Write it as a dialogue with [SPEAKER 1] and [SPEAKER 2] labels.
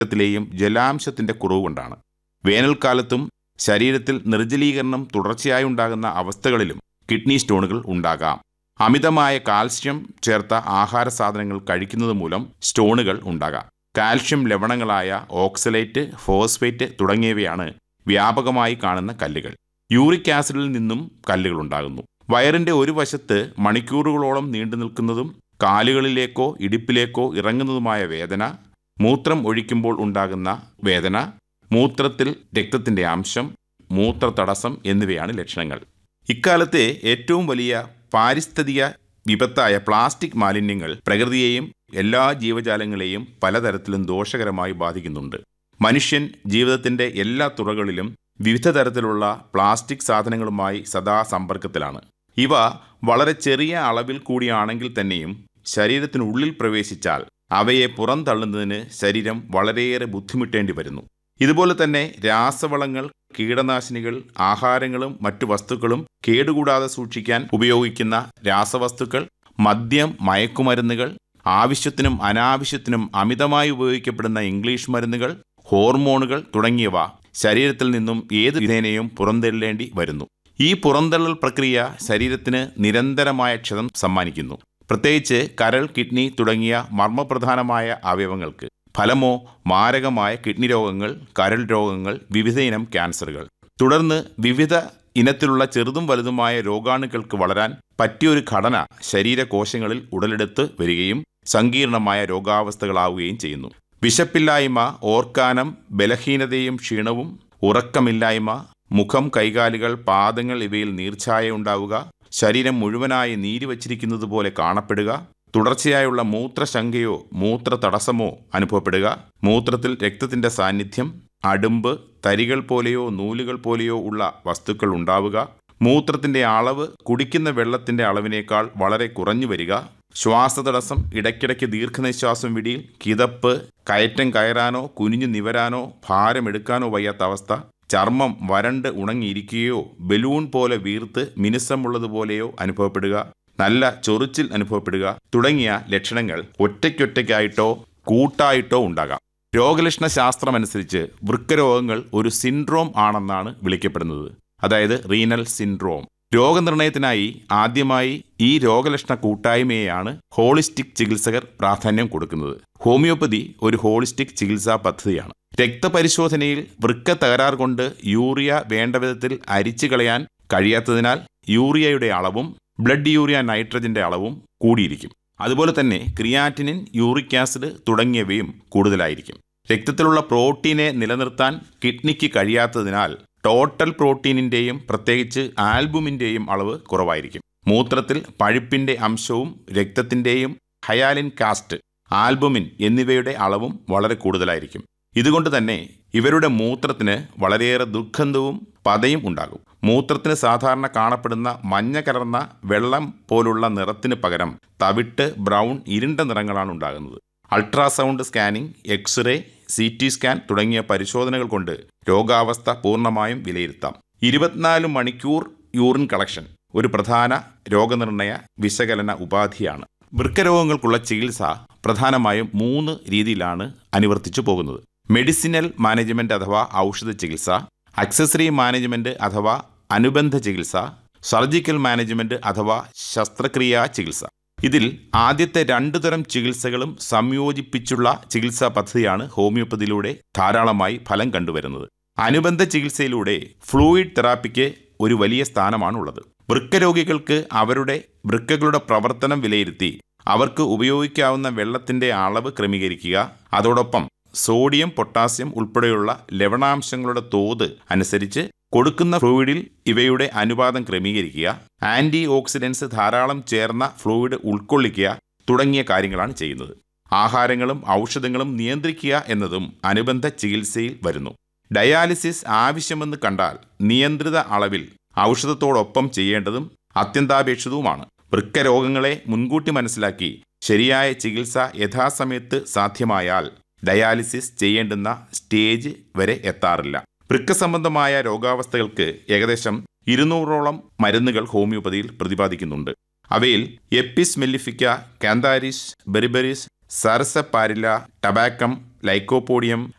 [SPEAKER 1] ത്തിലെയും ജലാംശത്തിന്റെ കുറവ് കൊണ്ടാണ് വേനൽക്കാലത്തും ശരീരത്തിൽ നിർജ്ജലീകരണം തുടർച്ചയായി ഉണ്ടാകുന്ന അവസ്ഥകളിലും കിഡ്നി സ്റ്റോണുകൾ ഉണ്ടാകാം അമിതമായ കാൽസ്യം ചേർത്ത ആഹാര സാധനങ്ങൾ കഴിക്കുന്നത് മൂലം സ്റ്റോണുകൾ ഉണ്ടാകാം കാൽഷ്യം ലവണങ്ങളായ ഓക്സലേറ്റ് ഫോസ്ഫേറ്റ് തുടങ്ങിയവയാണ് വ്യാപകമായി കാണുന്ന കല്ലുകൾ യൂറിക് ആസിഡിൽ നിന്നും കല്ലുകൾ ഉണ്ടാകുന്നു വയറിന്റെ ഒരു വശത്ത് മണിക്കൂറുകളോളം നീണ്ടു നിൽക്കുന്നതും കാലുകളിലേക്കോ ഇടുപ്പിലേക്കോ ഇറങ്ങുന്നതുമായ വേദന മൂത്രം ഒഴിക്കുമ്പോൾ ഉണ്ടാകുന്ന വേദന മൂത്രത്തിൽ രക്തത്തിന്റെ അംശം മൂത്ര തടസ്സം എന്നിവയാണ് ലക്ഷണങ്ങൾ ഇക്കാലത്തെ ഏറ്റവും വലിയ പാരിസ്ഥിതിക വിപത്തായ പ്ലാസ്റ്റിക് മാലിന്യങ്ങൾ പ്രകൃതിയെയും എല്ലാ ജീവജാലങ്ങളെയും പലതരത്തിലും ദോഷകരമായി ബാധിക്കുന്നുണ്ട് മനുഷ്യൻ ജീവിതത്തിന്റെ എല്ലാ തുറകളിലും വിവിധ തരത്തിലുള്ള പ്ലാസ്റ്റിക് സാധനങ്ങളുമായി സദാ സമ്പർക്കത്തിലാണ് ഇവ വളരെ ചെറിയ അളവിൽ കൂടിയാണെങ്കിൽ തന്നെയും ശരീരത്തിനുള്ളിൽ പ്രവേശിച്ചാൽ അവയെ പുറന്തള്ളുന്നതിന് ശരീരം വളരെയേറെ ബുദ്ധിമുട്ടേണ്ടി വരുന്നു ഇതുപോലെ തന്നെ രാസവളങ്ങൾ കീടനാശിനികൾ ആഹാരങ്ങളും മറ്റു വസ്തുക്കളും കേടുകൂടാതെ സൂക്ഷിക്കാൻ ഉപയോഗിക്കുന്ന രാസവസ്തുക്കൾ മദ്യം മയക്കുമരുന്നുകൾ ആവശ്യത്തിനും അനാവശ്യത്തിനും അമിതമായി ഉപയോഗിക്കപ്പെടുന്ന ഇംഗ്ലീഷ് മരുന്നുകൾ ഹോർമോണുകൾ തുടങ്ങിയവ ശരീരത്തിൽ നിന്നും ഏത് വിധേനയും പുറന്തള്ളേണ്ടി വരുന്നു ഈ പുറന്തള്ളൽ പ്രക്രിയ ശരീരത്തിന് നിരന്തരമായ ക്ഷതം സമ്മാനിക്കുന്നു പ്രത്യേകിച്ച് കരൾ കിഡ്നി തുടങ്ങിയ മർമ്മപ്രധാനമായ അവയവങ്ങൾക്ക് ഫലമോ മാരകമായ കിഡ്നി രോഗങ്ങൾ കരൾ രോഗങ്ങൾ വിവിധയിനം ക്യാൻസറുകൾ തുടർന്ന് വിവിധ ഇനത്തിലുള്ള ചെറുതും വലുതുമായ രോഗാണുക്കൾക്ക് വളരാൻ പറ്റിയൊരു ഘടന ശരീരകോശങ്ങളിൽ ഉടലെടുത്ത് വരികയും സങ്കീർണമായ രോഗാവസ്ഥകളാവുകയും ചെയ്യുന്നു വിശപ്പില്ലായ്മ ഓർക്കാനം ബലഹീനതയും ക്ഷീണവും ഉറക്കമില്ലായ്മ മുഖം കൈകാലുകൾ പാദങ്ങൾ ഇവയിൽ നീർച്ഛായ ഉണ്ടാവുക ശരീരം മുഴുവനായി നീരി വച്ചിരിക്കുന്നത് പോലെ കാണപ്പെടുക തുടർച്ചയായുള്ള മൂത്രശങ്കയോ മൂത്ര തടസ്സമോ അനുഭവപ്പെടുക മൂത്രത്തിൽ രക്തത്തിന്റെ സാന്നിധ്യം അടുമ്പ് തരികൾ പോലെയോ നൂലുകൾ പോലെയോ ഉള്ള വസ്തുക്കൾ ഉണ്ടാവുക മൂത്രത്തിന്റെ അളവ് കുടിക്കുന്ന വെള്ളത്തിന്റെ അളവിനേക്കാൾ വളരെ കുറഞ്ഞു വരിക ശ്വാസതടസ്സം ഇടയ്ക്കിടയ്ക്ക് ദീർഘനിശ്വാസം വിടിയിൽ കിതപ്പ് കയറ്റം കയറാനോ കുനിഞ്ഞു നിവരാനോ ഭാരമെടുക്കാനോ വയ്യാത്ത അവസ്ഥ ചർമ്മം വരണ്ട് ഉണങ്ങിയിരിക്കുകയോ ബലൂൺ പോലെ വീർത്ത് മിനുസമുള്ളതുപോലെയോ അനുഭവപ്പെടുക നല്ല ചൊറിച്ചിൽ അനുഭവപ്പെടുക തുടങ്ങിയ ലക്ഷണങ്ങൾ ഒറ്റയ്ക്കൊറ്റയ്ക്കായിട്ടോ കൂട്ടായിട്ടോ ഉണ്ടാകാം രോഗലക്ഷണ ശാസ്ത്രമനുസരിച്ച് വൃക്കരോഗങ്ങൾ ഒരു സിൻഡ്രോം ആണെന്നാണ് വിളിക്കപ്പെടുന്നത് അതായത് റീനൽ സിൻഡ്രോം രോഗനിർണയത്തിനായി ആദ്യമായി ഈ രോഗലക്ഷണ കൂട്ടായ്മയെയാണ് ഹോളിസ്റ്റിക് ചികിത്സകർ പ്രാധാന്യം കൊടുക്കുന്നത് ഹോമിയോപ്പതി ഒരു ഹോളിസ്റ്റിക് ചികിത്സാ പദ്ധതിയാണ് രക്തപരിശോധനയിൽ വൃക്ക തകരാർ കൊണ്ട് യൂറിയ വേണ്ട വിധത്തിൽ അരിച്ചു കളയാൻ കഴിയാത്തതിനാൽ യൂറിയയുടെ അളവും ബ്ലഡ് യൂറിയ നൈട്രജന്റെ അളവും കൂടിയിരിക്കും അതുപോലെ തന്നെ ക്രിയാറ്റിനിൻ യൂറിക് ആസിഡ് തുടങ്ങിയവയും കൂടുതലായിരിക്കും രക്തത്തിലുള്ള പ്രോട്ടീനെ നിലനിർത്താൻ കിഡ്നിക്ക് കഴിയാത്തതിനാൽ ടോട്ടൽ പ്രോട്ടീനിന്റെയും പ്രത്യേകിച്ച് ആൽബുമിന്റെയും അളവ് കുറവായിരിക്കും മൂത്രത്തിൽ പഴുപ്പിന്റെ അംശവും രക്തത്തിന്റെയും ഹയാലിൻ കാസ്റ്റ് ആൽബുമിൻ എന്നിവയുടെ അളവും വളരെ കൂടുതലായിരിക്കും ഇതുകൊണ്ട് തന്നെ ഇവരുടെ മൂത്രത്തിന് വളരെയേറെ ദുർഗന്ധവും പതയും ഉണ്ടാകും മൂത്രത്തിന് സാധാരണ കാണപ്പെടുന്ന മഞ്ഞ കലർന്ന വെള്ളം പോലുള്ള നിറത്തിന് പകരം തവിട്ട് ബ്രൗൺ ഇരുണ്ട നിറങ്ങളാണ് ഉണ്ടാകുന്നത് ultrasound scanning x-ray C T scan തുടങ്ങിയ പരിശോധനകൾ കൊണ്ട് രോഗാവസ്ഥ പൂർണ്ണമായും വിലയിരുത്താം ഇരുപത്തിനാല് മണിക്കൂർ യൂറിൻ കളക്ഷൻ ഒരു പ്രധാന രോഗനിർണയ വിശകലന ഉപാധിയാണ് വൃക്കരോഗങ്ങൾക്കുള്ള ചികിത്സ പ്രധാനമായും മൂന്ന് രീതിയിലാണ് അനുവർത്തിച്ചു പോകുന്നത് മെഡിസിനൽ മാനേജ്മെന്റ് അഥവാ ഔഷധ ചികിത്സ അക്സസറി മാനേജ്മെന്റ് അഥവാ അനുബന്ധ ചികിത്സ സർജിക്കൽ മാനേജ്മെന്റ് അഥവാ ശസ്ത്രക്രിയാ ചികിത്സ ഇതിൽ ആദ്യത്തെ രണ്ടു തരം ചികിത്സകളും സംയോജിപ്പിച്ചുള്ള ചികിത്സാ പദ്ധതിയാണ് ഹോമിയോപ്പതിയിലൂടെ ധാരാളമായി ഫലം കണ്ടുവരുന്നത് അനുബന്ധ ചികിത്സയിലൂടെ ഫ്ലൂയിഡ് തെറാപ്പിക്ക് ഒരു വലിയ സ്ഥാനമാണുള്ളത് വൃക്കരോഗികൾക്ക് അവരുടെ വൃക്കകളുടെ പ്രവർത്തനം വിലയിരുത്തി അവർക്ക് ഉപയോഗിക്കാവുന്ന വെള്ളത്തിന്റെ അളവ് ക്രമീകരിക്കുക അതോടൊപ്പം സോഡിയം പൊട്ടാസ്യം ഉൾപ്പെടെയുള്ള ലവണാംശങ്ങളുടെ തോത് അനുസരിച്ച് കൊടുക്കുന്ന ഫ്ലൂയിഡിൽ ഇവയുടെ അനുപാതം ക്രമീകരിക്കുക ആന്റി ഓക്സിഡൻസ് ധാരാളം ചേർന്ന ഫ്ലൂയിഡ് ഉൾക്കൊള്ളിക്കുക തുടങ്ങിയ കാര്യങ്ങളാണ് ചെയ്യുന്നത് ആഹാരങ്ങളും ഔഷധങ്ങളും നിയന്ത്രിക്കുക എന്നതും അനുബന്ധ ചികിത്സയിൽ വരുന്നു ഡയാലിസിസ് ആവശ്യമെന്ന് കണ്ടാൽ നിയന്ത്രിത അളവിൽ ഔഷധത്തോടൊപ്പം ചെയ്യേണ്ടതും അത്യന്താപേക്ഷിതവുമാണ് വൃക്കരോഗങ്ങളെ മുൻകൂട്ടി മനസ്സിലാക്കി ശരിയായ ചികിത്സ യഥാസമയത്ത് സാധ്യമായാൽ ഡയാലിസിസ് ചെയ്യേണ്ടുന്ന സ്റ്റേജ് വരെ എത്താറില്ല വൃക്ക സംബന്ധമായ രോഗാവസ്ഥകൾക്ക് ഏകദേശം ഇരുന്നൂറോളം മരുന്നുകൾ ഹോമിയോപ്പതിയിൽ പ്രതിപാദിക്കുന്നുണ്ട് അവയിൽ എപ്പിസ് മെല്ലിഫിക്ക കാന്താരിസ് ബെറിബെറിസ് സരസപ്പാരില ടബാക്കം ലൈക്കോപോഡിയം